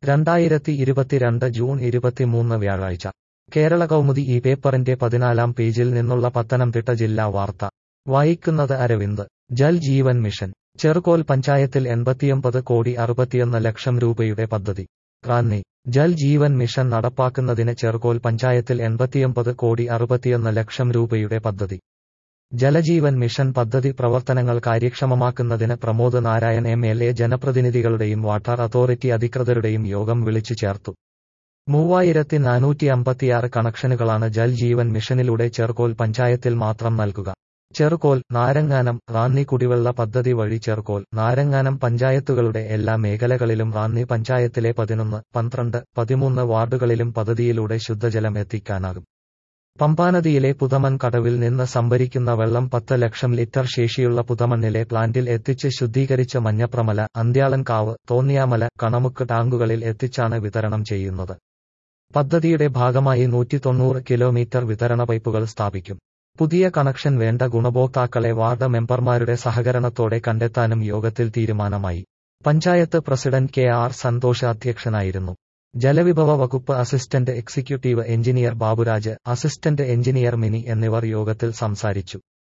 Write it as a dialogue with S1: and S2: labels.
S1: രണ്ടായിരത്തി ഇരുപത്തിരണ്ട് ജൂൺ ഇരുപത്തിമൂന്ന് വ്യാഴാഴ്ച കേരള കൗമുദി ഈ പേപ്പറിന്റെ പതിനാലാം പേജിൽ നിന്നുള്ള പത്തനംതിട്ട ജില്ലാ വാർത്ത വായിക്കുന്നത് അരവിന്ദ് ജൽ ജീവൻ മിഷൻ ചെറുകോൽ പഞ്ചായത്തിൽ എൺപത്തിയൊമ്പത് കോടി അറുപത്തിയൊന്ന് ലക്ഷം രൂപയുടെ പദ്ധതി റാന്നി ജൽ ജീവൻ മിഷൻ നടപ്പാക്കുന്നതിന് ചെറുകോൽ പഞ്ചായത്തിൽ എൺപത്തിയൊമ്പത് കോടി അറുപത്തിയൊന്ന് ലക്ഷം രൂപയുടെ പദ്ധതി ജലജീവൻ മിഷൻ പദ്ധതി പ്രവർത്തനങ്ങൾ കാര്യക്ഷമമാക്കുന്നതിന് Pramod Narayan M L A ജനപ്രതിനിധികളുടെയും വാട്ടർ അതോറിറ്റി അധികൃതരുടെയും യോഗം വിളിച്ചു ചേർത്തു മൂവായിരത്തി നാനൂറ്റി അമ്പത്തിയാറ് കണക്ഷനുകളാണ് ജൽ ജീവൻ മിഷനിലൂടെ ചെറുകോൽ പഞ്ചായത്തിൽ മാത്രം നൽകുക ചെറുകോൽ നാരങ്ങാനം റാന്നി കുടിവെള്ള പദ്ധതി വഴി ചെറുകോൽ നാരങ്ങാനം പഞ്ചായത്തുകളുടെ എല്ലാ മേഖലകളിലും റാന്നി പഞ്ചായത്തിലെ പതിനൊന്ന് പന്ത്രണ്ട് പതിമൂന്ന് വാർഡുകളിലും പദ്ധതിയിലൂടെ ശുദ്ധജലം എത്തിക്കാനാകും പമ്പാനദിയിലെ പുതമൺ കടവിൽ നിന്ന് സംഭരിക്കുന്ന വെള്ളം പത്ത് ലക്ഷം ലിറ്റർ ശേഷിയുള്ള പുതമണ്ണിലെ പ്ലാന്റിൽ എത്തിച്ച് ശുദ്ധീകരിച്ച മഞ്ഞപ്രമല അന്ത്യാളൻകാവ് തോന്നിയാമല കണമുക്ക് ടാങ്കുകളിൽ എത്തിച്ചാണ് വിതരണം ചെയ്യുന്നത് പദ്ധതിയുടെ ഭാഗമായി നൂറ്റി തൊണ്ണൂറ് കിലോമീറ്റർ വിതരണ പൈപ്പുകൾ സ്ഥാപിക്കും പുതിയ കണക്ഷൻ വേണ്ട ഗുണഭോക്താക്കളെ വാർഡ് മെമ്പർമാരുടെ സഹകരണത്തോടെ കണ്ടെത്താനും യോഗത്തിൽ തീരുമാനമായി panchayat president K R Santhosh അധ്യക്ഷനായിരുന്നു ജലവിഭവ വകുപ്പ് assistant executive engineer Baburaj assistant engineer Mini എന്നിവർ യോഗത്തിൽ സംസാരിച്ചു